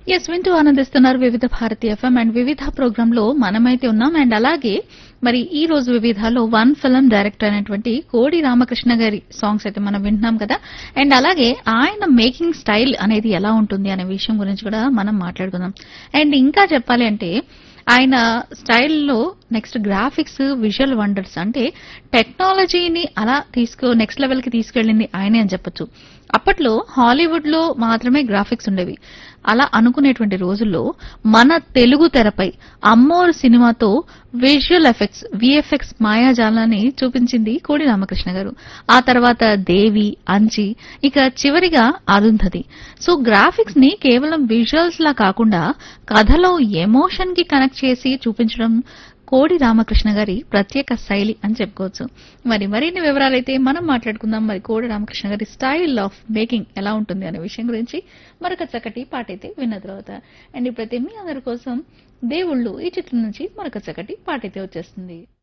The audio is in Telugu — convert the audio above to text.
ఎస్ వింటూ ఆనందిస్తున్నారు Vividh Bharati F M and Vividh program లో మనమైతే ఉన్నాం అండ్ అలాగే మరి ఈ రోజు వివిధలో వన్ ఫిల్మ్ డైరెక్టర్ అయినటువంటి కోడి రామకృష్ణ గారి సాంగ్స్ అయితే మనం వింటున్నాం కదా అండ్ అలాగే ఆయన మేకింగ్ స్టైల్ అనేది ఎలా ఉంటుంది అనే విషయం గురించి కూడా మనం మాట్లాడుకుందాం అండ్ ఇంకా చెప్పాలి అంటే ఆయన స్టైల్లో నెక్స్ట్ గ్రాఫిక్స్ విజువల్ వండర్స్ అంటే టెక్నాలజీని అలా తీసుకు నెక్స్ట్ లెవెల్ కి తీసుకెళ్ళింది ఆయనే అని చెప్పొచ్చు అప్పట్లో హాలీవుడ్ లో మాత్రమే గ్రాఫిక్స్ ఉండేవి అలా అనుకునేటువంటి రోజుల్లో మన తెలుగు తెరపై అమ్మోరు సినిమాతో విజువల్ ఎఫెక్ట్స్ విఎఫ్ఎక్స్ మాయాజాలాన్ని చూపించింది కోడి రామకృష్ణ గారు ఆ తర్వాత దేవి అంచి ఇక చివరిగా అరుంధతి సో గ్రాఫిక్స్ ని కేవలం విజువల్స్ లా కాకుండా కథలో ఎమోషన్ కి కనెక్ట్ చేసి చూపించడం కోడి రామకృష్ణ గారి ప్రత్యేక శైలి అని చెప్పుకోవచ్చు మరి మరిన్ని వివరాలైతే మనం మాట్లాడుకుందాం మరి కోడి రామకృష్ణ గారి స్టైల్ ఆఫ్ మేకింగ్ ఎలా ఉంటుంది అనే విషయం గురించి మరొక చక్కటి పాట అయితే విన్న తర్వాత అండ్ ఇప్పుడైతే మీ అందరి కోసం దేవుళ్ళు ఈ చిత్రం నుంచి మరొక చక్కటి పాట అయితే వచ్చేస్తుంది